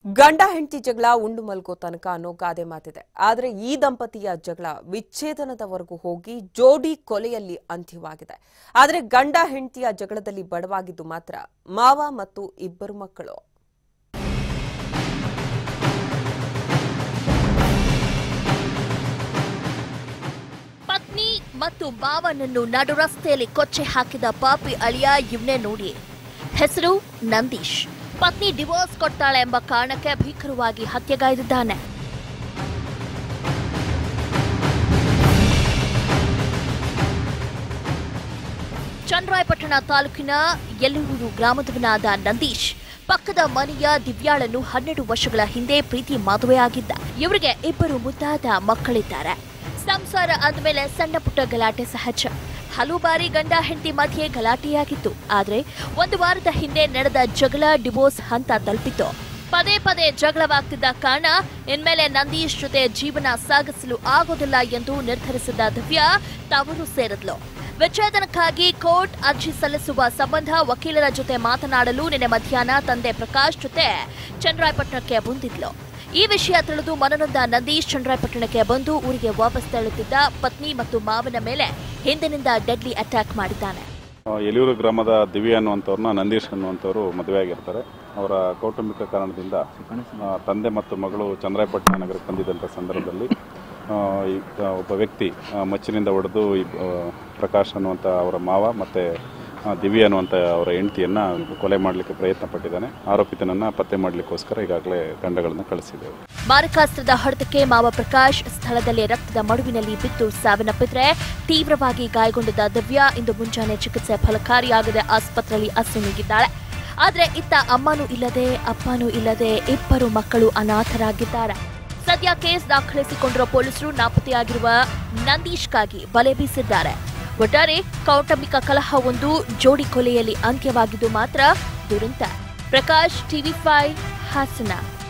ಗಂಡ ಹೆಂಡತಿ ಜಗಳ ಉಂಡು ಮಲ್ಗೋ ತನಕ ಅನ್ನೋ ಗಾದೆ ಮಾತಿದೆ ಆದರೆ ಈ ದಂಪತಿಯ ಜಗಳ ವಿಚ್ಛೇದನದವರೆಗೂ ಹೋಗಿ ಜೋಡಿ ಕೊಲೆಯಲ್ಲಿ ಅಂತ್ಯವಾಗಿದೆ ಆದರೆ ಗಂಡ ಹೆಂಡತಿಯ ಜಗಳದಲ್ಲಿ ಬಡವಾಗಿದ್ದು ಮಾತ್ರ ಮಾವ ಮತ್ತು ಇಬ್ಬರು ಮಕ್ಕಳು ಪತ್ನಿ ಮತ್ತು ಮಾವನನ್ನು ನಡು ರಸ್ತೆಯಲ್ಲಿ ಕೊಚ್ಚೆ ಹಾಕಿದ ಪಾಪಿ ಅಳಿಯ ಇವನೇ ನೋಡಿ ಹೆಸರು ನಂದೀಶ್ ಪತ್ನಿ ಡಿವೋರ್ಸ್ ಕೊಡ್ತಾಳೆ ಎಂಬ ಕಾರಣಕ್ಕೆ ಭೀಕರವಾಗಿ ಹತ್ಯೆಗೈದಿದ್ದಾನೆ ಚನ್ನರಾಯಪಟ್ಟಣ ತಾಲೂಕಿನ ಯಲ್ಲೂರು ಗ್ರಾಮದವನಾದ ನಂದೀಶ್ ಪಕ್ಕದ ಮನೆಯ ದಿವ್ಯಾಳನ್ನು ಹನ್ನೆರಡು ವರ್ಷಗಳ ಹಿಂದೆ ಪ್ರೀತಿ ಮದುವೆಯಾಗಿದ್ದ ಇವರಿಗೆ ಇಬ್ಬರು ಮುದ್ದಾದ ಮಕ್ಕಳಿದ್ದಾರೆ ಸಂಸಾರ ಅಂದಮೇಲೆ ಸಣ್ಣ ಪುಟ್ಟ ಗಲಾಟೆ ಸಹಜ ಹಲವು ಬಾರಿ ಗಂಡ ಹೆಂಡತಿ ಮಧ್ಯೆ ಗಲಾಟೆಯಾಗಿತ್ತು ಆದ್ರೆ ಒಂದು ವಾರದ ಹಿಂದೆ ನಡೆದ ಜಗಳ ಡಿವೋರ್ಸ್ ಹಂತ ತಲುಪಿತ್ತು ಪದೇ ಪದೇ ಜಗಳವಾಗ್ತಿದ್ದ ಕಾರಣ ಇನ್ಮೇಲೆ ನಂದೀಶ್ ಜೊತೆ ಜೀವನ ಸಾಗಿಸಲು ಆಗೋದಿಲ್ಲ ಎಂದು ನಿರ್ಧರಿಸಿದ ದಿವ್ಯಾ ತವರು ಸೇರಿದ್ಲು ವಿಚ್ಛೇದನಕ್ಕಾಗಿ ಕೋರ್ಟ್ ಅರ್ಜಿ ಸಲ್ಲಿಸುವ ಸಂಬಂಧ ವಕೀಲರ ಜೊತೆ ಮಾತನಾಡಲು ನಿನ್ನೆ ಮಧ್ಯಾಹ್ನ ತಂದೆ ಪ್ರಕಾಶ್ ಜೊತೆ ಚನ್ನರಾಯಪಟ್ಟಣಕ್ಕೆ ಬಂದಿದ್ಲು ಈ ವಿಷಯ ತಿಳಿದು ಮನನೊಂದ ನಂದೀಶ್ ಚನ್ನರಾಯಪಟ್ಟಣಕ್ಕೆ ಬಂದು ಊರಿಗೆ ವಾಪಸ್ ತೆರಳುತ್ತಿದ್ದ ಪತ್ನಿ ಮತ್ತು ಮಾವನ ಮೇಲೆ ಹಿಂದಿನಿಂದ ಡೆಡ್ಲಿ ಅಟ್ಯಾಕ್ ಮಾಡಿದ್ದಾನೆ ಆ, ಯಲಿಯೂರು ಗ್ರಾಮದ ದಿವ್ಯ ಅನ್ನುವಂಥವ್ರನ್ನ ನಂದೀಶ್ ಅನ್ನುವಂಥವ್ರು ಮದುವೆ ಆಗಿರ್ತಾರೆ ಅವರ ಕೌಟುಂಬಿಕ ಕಾರಣದಿಂದ ಆ, ತಂದೆ ಮತ್ತು ಮಗಳು ಚಂದ್ರಾಯಪಟ್ಟಣ ನಗರಕ್ಕೆ ಬಂದಿದ್ದಂಥ ಸಂದರ್ಭದಲ್ಲಿ ಆ, ಈ, ಆ, ಒಬ್ಬ ವ್ಯಕ್ತಿ ಆ, ಮಚ್ಚಿನಿಂದ ಹೊಡೆದು ಈ, ಆ, ಪ್ರಕಾಶ್ ಅನ್ನುವಂಥ ಅವರ ಮಾವ ಮತ್ತು ದಿವ್ಯ ಅನ್ನುವಂಥ ಅವರ ಹೆಂಡತಿಯನ್ನು ಕೊಲೆ ಮಾಡಲಿಕ್ಕೆ ಪ್ರಯತ್ನ ಪಟ್ಟಿದ್ದಾನೆ ಆರೋಪಿತನನ್ನು ಪತ್ತೆ ಮಾಡಲಿಕ್ಕೋಸ್ಕರ ಈಗಾಗಲೇ ತಂಡಗಳನ್ನು ಕಳಿಸಿದ್ದೇವೆ ಮಾರಕಾಸ್ತ್ರದ ಹೊಡೆತಕ್ಕೆ ಮಾವ ಪ್ರಕಾಶ್ ಸ್ಥಳದಲ್ಲೇ ರಕ್ತದ ಮಡುವಿನಲ್ಲಿ ಬಿದ್ದು ಸಾವನ್ನಪ್ಪಿದ್ರೆ ತೀವ್ರವಾಗಿ ಗಾಯಗೊಂಡಿದ್ದ ದಿವ್ಯಾ ಇಂದು ಮುಂಜಾನೆ ಚಿಕಿತ್ಸೆ ಫಲಕಾರಿಯಾಗದೆ ಆಸ್ಪತ್ರೆಯಲ್ಲಿ ಅಸುನೀಗಿದ್ದಾಳೆ ಆದ್ರೆ ಇತ್ತ ಅಮ್ಮನೂ ಇಲ್ಲದೆ ಅಪ್ಪನೂ ಇಲ್ಲದೆ ಇಬ್ಬರು ಮಕ್ಕಳು ಅನಾಥರಾಗಿದ್ದಾರೆ ಸದ್ಯ ಕೇಸ್ ದಾಖಲಿಸಿಕೊಂಡಿರುವ ಪೊಲೀಸರು ನಾಪತ್ತೆಯಾಗಿರುವ ನಂದೀಶ್ಗಾಗಿ ಬಲೆ ಬೀಸಿದ್ದಾರೆ ಒಟ್ಟಾರೆ ಕೌಟುಂಬಿಕ ಕಲಹವೊಂದು ಜೋಡಿ ಕೊಲೆಯಲ್ಲಿ ಅಂತ್ಯವಾಗಿದ್ದು ಮಾತ್ರ ದುರಂತ ಪ್ರಕಾಶ್ ಟಿವಿ ಫೈವ್ ಹಾಸನ